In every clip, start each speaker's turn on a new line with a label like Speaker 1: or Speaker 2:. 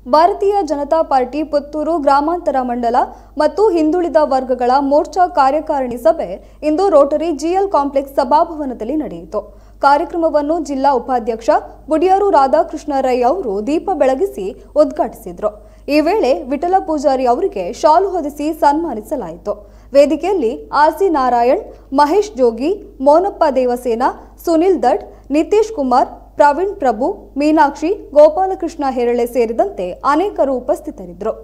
Speaker 1: ಭಾರತೀಯ ಜನತಾ ಪಾರ್ಟಿ ಪುತ್ತೂರು ಗ್ರಾಮಾಂತರ ಮಂಡಲ ಮತ್ತು ಹಿಂದುಳಿದ ವರ್ಗಗಳ ಮೋರ್ಚಾ ಕಾರ್ಯಕಾರಿಣಿ ಸಭೆ ಇಂದು ರೋಟರಿ ಜಿಎಲ್ ಕಾಂಪ್ಲೆಕ್ಸ್ ಸಭಾಭವನದಲ್ಲಿ ನಡೆಯಿತು ಕಾರ್ಯಕ್ರಮವನ್ನು ಜಿಲ್ಲಾ ಉಪಾಧ್ಯಕ್ಷ ಬುಡಿಯಾರು ರಾಧಾಕೃಷ್ಣ ರೈ ಅವರು ದೀಪ ಬೆಳಗಿಸಿ ಉದ್ಘಾಟಿಸಿದರು ಈ ವೇಳೆ ವಿಠಲ ಪೂಜಾರಿ ಅವರಿಗೆ ಶಾಲು ಹೊದಿಸಿ ಸನ್ಮಾನಿಸಲಾಯಿತು ವೇದಿಕೆಯಲ್ಲಿ ಆರ್ಸಿ ನಾರಾಯಣ್ ಮಹೇಶ್ ಜೋಗಿ ಮೋನಪ್ಪ ದೇವಸೇನ ಸುನಿಲ್ ದಟ್ ನಿತೀಶ್ ಕುಮಾರ್ ಪ್ರವೀಣ್ ಪ್ರಭು ಮೀನಾಕ್ಷಿ ಗೋಪಾಲಕೃಷ್ಣ ಹೆರಳೆ ಸೇರಿದಂತೆ ಅನೇಕರು ಉಪಸ್ಥಿತರಿದ್ದರು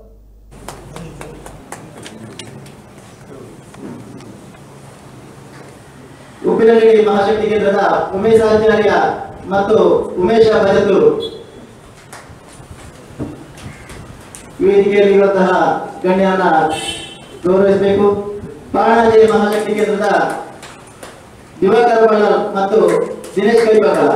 Speaker 2: ಉಪ್ಪಿನಂಗಡಿ ಮಹಾಶಕ್ತಿ ಕೇಂದ್ರದ ಉಮೇಶ್ ಆಚಾರ್ಯ ಮತ್ತು ಉಮೇಶ ಭಜತೂರು ವೇದಿಕೆಯಲ್ಲಿ ಇರುವಂತಹ ಗಣ್ಯರನ್ನ ಗೌರವಿಸಬೇಕು ಪಾಣಾಜಿ ಮಹಾಶಕ್ತಿ ಕೇಂದ್ರದ ದಿವಾಕರ ಬಳ್ಳಾರ್ ಮತ್ತು ದಿನೇಶ್ ಕೈಬಕಲ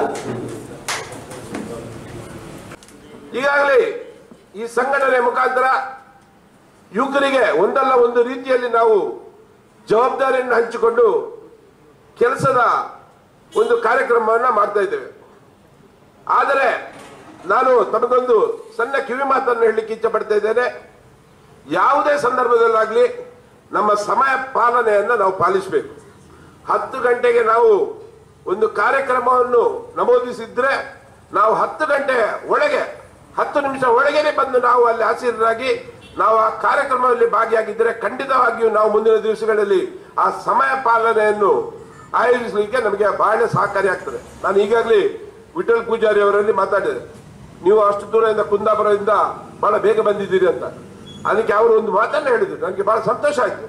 Speaker 3: ಈಗಾಗಲೇ ಈ ಸಂಘಟನೆ ಮುಖಾಂತರ ಯುವಕರಿಗೆ ಒಂದಲ್ಲ ಒಂದು ರೀತಿಯಲ್ಲಿ ನಾವು ಜವಾಬ್ದಾರಿಯನ್ನು ಹಂಚಿಕೊಂಡು ಕೆಲಸದ ಒಂದು ಕಾರ್ಯಕ್ರಮವನ್ನು ಮಾಡ್ತಾ ಇದ್ದೇವೆ ಆದರೆ ನಾನು ತಮಗೊಂದು ಸಣ್ಣ ಕಿವಿ ಮಾತನ್ನು ಹೇಳಲಿಕ್ಕೆ ಇಚ್ಛೆ ಪಡ್ತಾ ಇದ್ದೇನೆ ಯಾವುದೇ ಸಂದರ್ಭದಲ್ಲಾಗಲಿ ನಮ್ಮ ಸಮಯ ಪಾಲನೆಯನ್ನು ನಾವು ಪಾಲಿಸಬೇಕು ಹತ್ತು ಗಂಟೆಗೆ ನಾವು ಒಂದು ಕಾರ್ಯಕ್ರಮವನ್ನು ನಮೂದಿಸಿದ್ರೆ ನಾವು ಹತ್ತು ಗಂಟೆ ಒಳಗೆ ಹತ್ತು ನಿಮಿಷ ಒಳಗೇನೆ ಬಂದು ನಾವು ಅಲ್ಲಿ ಹಾಸಿರಾಗಿ ನಾವು ಆ ಕಾರ್ಯಕ್ರಮದಲ್ಲಿ ಭಾಗಿಯಾಗಿದ್ದರೆ ಖಂಡಿತವಾಗಿಯೂ ನಾವು ಮುಂದಿನ ದಿವಸಗಳಲ್ಲಿ ಆ ಸಮಯ ಪಾಲನೆಯನ್ನು ಆಯೋಜಿಸಲಿಕ್ಕೆ ನಮಗೆ ಬಹಳ ಸಹಕಾರಿಯಾಗ್ತದೆ ನಾನು ಈಗಾಗಲೇ ವಿಠಲ್ ಪೂಜಾರಿ ಅವರಲ್ಲಿ ಮಾತಾಡಿದೆ ನೀವು ಅಷ್ಟು ದೂರದಿಂದ ಕುಂದಾಪುರದಿಂದ ಬಹಳ ಬೇಗ ಬಂದಿದ್ದೀರಿ ಅಂತ ಅದಕ್ಕೆ ಅವರು ಒಂದು ಮಾತನ್ನ ಹೇಳಿದ್ರು ನನಗೆ ಬಹಳ ಸಂತೋಷ ಆಯ್ತು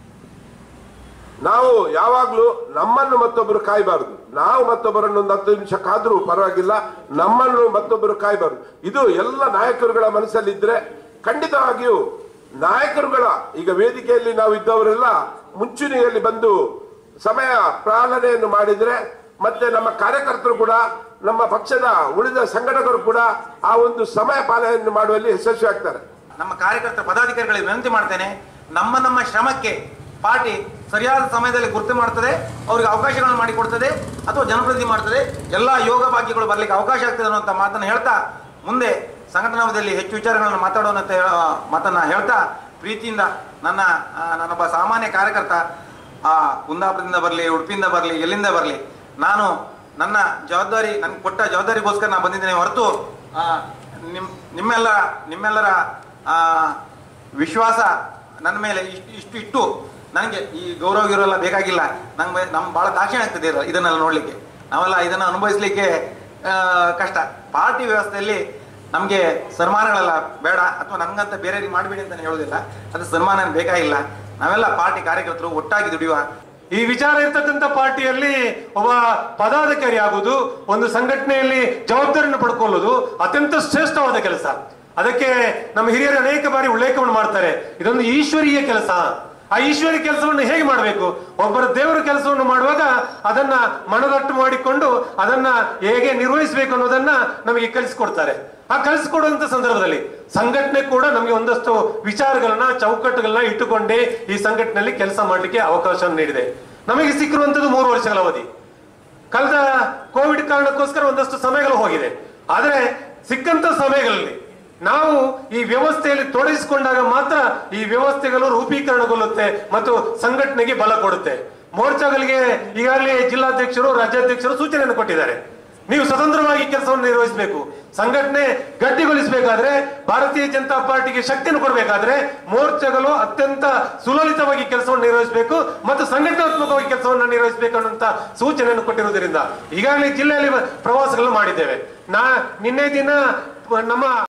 Speaker 3: ನಾವು ಯಾವಾಗ್ಲೂ ನಮ್ಮನ್ನು ಮತ್ತೊಬ್ಬರು ಕಾಯಬಾರದು ನಾವು ಮತ್ತೊಬ್ಬರನ್ನು ಒಂದು ಹತ್ತು ನಿಮಿಷ ಕಾದ್ರೂ ಪರವಾಗಿಲ್ಲ ನಮ್ಮನ್ನು ಮತ್ತೊಬ್ಬರು ಕಾಯಬಾರದು ಇದು ಎಲ್ಲ ನಾಯಕರುಗಳ ಮನಸ್ಸಲ್ಲಿದ್ರೆ ಖಂಡಿತವಾಗಿಯೂ ನಾಯಕರುಗಳ ಈಗ ವೇದಿಕೆಯಲ್ಲಿ ನಾವು ಇದ್ದವರೆಲ್ಲ ಮುಂಚೂಣಿಯಲ್ಲಿ ಬಂದು ಸಮಯ ಪಾಲನೆಯನ್ನು ಮಾಡಿದ್ರೆ ಮತ್ತೆ ನಮ್ಮ ಕಾರ್ಯಕರ್ತರು ಕೂಡ ನಮ್ಮ ಪಕ್ಷದ ಉಳಿದ ಸಂಘಟಕರು ಕೂಡ ಆ ಒಂದು ಸಮಯ ಪಾಲನೆಯನ್ನು ಮಾಡುವಲ್ಲಿ ಯಶಸ್ವಿ ಆಗ್ತಾರೆ
Speaker 4: ನಮ್ಮ ಕಾರ್ಯಕರ್ತ ಪದಾಧಿಕಾರಿಗಳಿಗೆ ವಿನಂತಿ ಮಾಡ್ತೇನೆ ನಮ್ಮ ನಮ್ಮ ಶ್ರಮಕ್ಕೆ ಪಾರ್ಟಿ ಸರಿಯಾದ ಸಮಯದಲ್ಲಿ ಗುರುತು ಮಾಡ್ತದೆ ಅವರಿಗೆ ಅವಕಾಶಗಳನ್ನು ಮಾಡಿಕೊಡ್ತದೆ ಅಥವಾ ಜನಪ್ರತಿನಿಧಿ ಮಾಡ್ತದೆ ಎಲ್ಲ ಯೋಗ ಭಾಗ್ಯಗಳು ಬರ್ಲಿಕ್ಕೆ ಅವಕಾಶ ಆಗ್ತದೆ ಅನ್ನುವಂಥ ಮಾತನ್ನು ಹೇಳ್ತಾ ಮುಂದೆ ಸಂಘಟನಾದಲ್ಲಿ ಹೆಚ್ಚು ವಿಚಾರಗಳನ್ನು ಮಾತಾಡೋಣ ಅಂತ ಹೇಳ- ಮಾತನ್ನ ಹೇಳ್ತಾ ಪ್ರೀತಿಯಿಂದ ನನ್ನ ಆ, ನಾನೊಬ್ಬ ಸಾಮಾನ್ಯ ಕಾರ್ಯಕರ್ತ ಆ ಕುಂದಾಪುರದಿಂದ ಬರಲಿ ಉಡುಪಿಯಿಂದ ಬರಲಿ ಎಲ್ಲಿಂದ ಬರಲಿ ನಾನು ನನ್ನ ಜವಾಬ್ದಾರಿ ನನ್ಗೆ ಕೊಟ್ಟ ಜವಾಬ್ದಾರಿಗೋಸ್ಕರ ನಾನು ಬಂದಿದ್ದೇನೆ ಹೊರತು ಆ, ನಿಮ್ ನಿಮ್ಮೆಲ್ಲ ನಿಮ್ಮೆಲ್ಲರ ಆ, ವಿಶ್ವಾಸ ನನ್ನ ಮೇಲೆ ಇಷ್ಟು ಇಷ್ಟು ಇಟ್ಟು ನನಗೆ ಈ ಗೌರವ ಗಿರವ ಎಲ್ಲ ಬೇಕಾಗಿಲ್ಲ ನಂಗೆ ನಮ್ಗೆ ಭಾಳ ದಾಕ್ಷಿಣ್ಯ ಆಗ್ತದೆ ಇದು- ಇದನ್ನೆಲ್ಲ ನೋಡಲಿಕ್ಕೆ ನಾವೆಲ್ಲ ಇದನ್ನು ಅನುಭವಿಸ್ಲಿಕ್ಕೆ ಆ, ಕಷ್ಟ ಪಾರ್ಟಿ ವ್ಯವಸ್ಥೆಯಲ್ಲಿ ನಮಗೆ ಸನ್ಮಾನಗಳೆಲ್ಲ ಬೇಡ ಅಥವಾ ನಮ್ಗಂತ ಬೇರೆ ಮಾಡಬೇಡಿ ಅಂತ ನಾನು ಹೇಳೋದಿಲ್ಲ ಅದು ಸನ್ಮಾನ ಏನ್ ಬೇಕಾಗಿಲ್ಲ ನಾವೆಲ್ಲ ಪಾರ್ಟಿ ಕಾರ್ಯಕರ್ತರು ಒಟ್ಟಾಗಿ ದುಡಿಯುವ
Speaker 5: ಈ ವಿಚಾರ ಇರ್ತಕ್ಕಂಥ ಪಾರ್ಟಿಯಲ್ಲಿ ಒಬ್ಬ ಪದಾಧಿಕಾರಿ ಆಗುವುದು ಒಂದು ಸಂಘಟನೆಯಲ್ಲಿ ಜವಾಬ್ದಾರಿಯನ್ನು ಪಡ್ಕೊಳ್ಳೋದು ಅತ್ಯಂತ ಶ್ರೇಷ್ಠವಾದ ಕೆಲಸ ಅದಕ್ಕೆ ನಮ್ಮ ಹಿರಿಯರು ಅನೇಕ ಬಾರಿ ಉಲ್ಲೇಖವನ್ನು ಮಾಡ್ತಾರೆ ಇದೊಂದು ಈಶ್ವರೀಯ ಕೆಲಸ ಆ ಈಶ್ವರಿ ಕೆಲಸವನ್ನು ಹೇಗೆ ಮಾಡಬೇಕು ಒಬ್ಬರ ದೇವರ ಕೆಲಸವನ್ನು ಮಾಡುವಾಗ ಅದನ್ನ ಮನದಟ್ಟು ಮಾಡಿಕೊಂಡು ಅದನ್ನ ಹೇಗೆ ನಿರ್ವಹಿಸಬೇಕು ಅನ್ನೋದನ್ನ ನಮಗೆ ಕಲಿಸ್ಕೊಡ್ತಾರೆ ಆ ಕಲಿಸ್ಕೊಡುವಂತ ಸಂದರ್ಭದಲ್ಲಿ ಸಂಘಟನೆ ಕೂಡ ನಮಗೆ ಒಂದಷ್ಟು ವಿಚಾರಗಳನ್ನ ಚೌಕಟ್ಟುಗಳನ್ನ ಇಟ್ಟುಕೊಂಡೇ ಈ ಸಂಘಟನೆಯಲ್ಲಿ ಕೆಲಸ ಮಾಡಲಿಕ್ಕೆ ಅವಕಾಶ ನೀಡಿದೆ ನಮಗೆ ಸಿಕ್ಕಿರುವಂತದ್ದು ಮೂರು ವರ್ಷಗಳ ಅವಧಿ ಕಳೆದ ಕೋವಿಡ್ ಕಾರಣಕ್ಕೋಸ್ಕರ ಒಂದಷ್ಟು ಸಮಯಗಳು ಹೋಗಿದೆ ಆದರೆ ಸಿಕ್ಕಂತ ಸಮಯಗಳಲ್ಲಿ ನಾವು ಈ ವ್ಯವಸ್ಥೆಯಲ್ಲಿ ತೊಡಗಿಸಿಕೊಂಡಾಗ ಮಾತ್ರ ಈ ವ್ಯವಸ್ಥೆಗಳು ರೂಪೀಕರಣಗೊಳ್ಳುತ್ತೆ ಮತ್ತು ಸಂಘಟನೆಗೆ ಬಲ ಕೊಡುತ್ತೆ ಮೋರ್ಚಾಗಳಿಗೆ ಈಗಾಗಲೇ ಜಿಲ್ಲಾಧ್ಯಕ್ಷರು ರಾಜ್ಯಾಧ್ಯಕ್ಷರು ಸೂಚನೆಯನ್ನು ಕೊಟ್ಟಿದ್ದಾರೆ ನೀವು ಸ್ವತಂತ್ರವಾಗಿ ಕೆಲಸವನ್ನು ನಿರ್ವಹಿಸಬೇಕು ಸಂಘಟನೆ ಗಟ್ಟಿಗೊಳಿಸಬೇಕಾದ್ರೆ ಭಾರತೀಯ ಜನತಾ ಪಾರ್ಟಿಗೆ ಶಕ್ತಿಯನ್ನು ಕೊಡಬೇಕಾದ್ರೆ ಮೋರ್ಚಾಗಳು ಅತ್ಯಂತ ಸುಲಲಿತವಾಗಿ ಕೆಲಸವನ್ನು ನಿರ್ವಹಿಸಬೇಕು ಮತ್ತು ಸಂಘಟನಾತ್ಮಕವಾಗಿ ಕೆಲಸವನ್ನು ನಿರ್ವಹಿಸಬೇಕು ಅನ್ನುವಂತ ಸೂಚನೆಯನ್ನು ಕೊಟ್ಟಿರುವುದರಿಂದ ಈಗಾಗಲೇ ಜಿಲ್ಲೆಯಲ್ಲಿ ಪ್ರವಾಸಗಳು ಮಾಡಿದ್ದೇವೆ ನಾ ನಿನ್ನೆ ದಿನ ನಮ್ಮ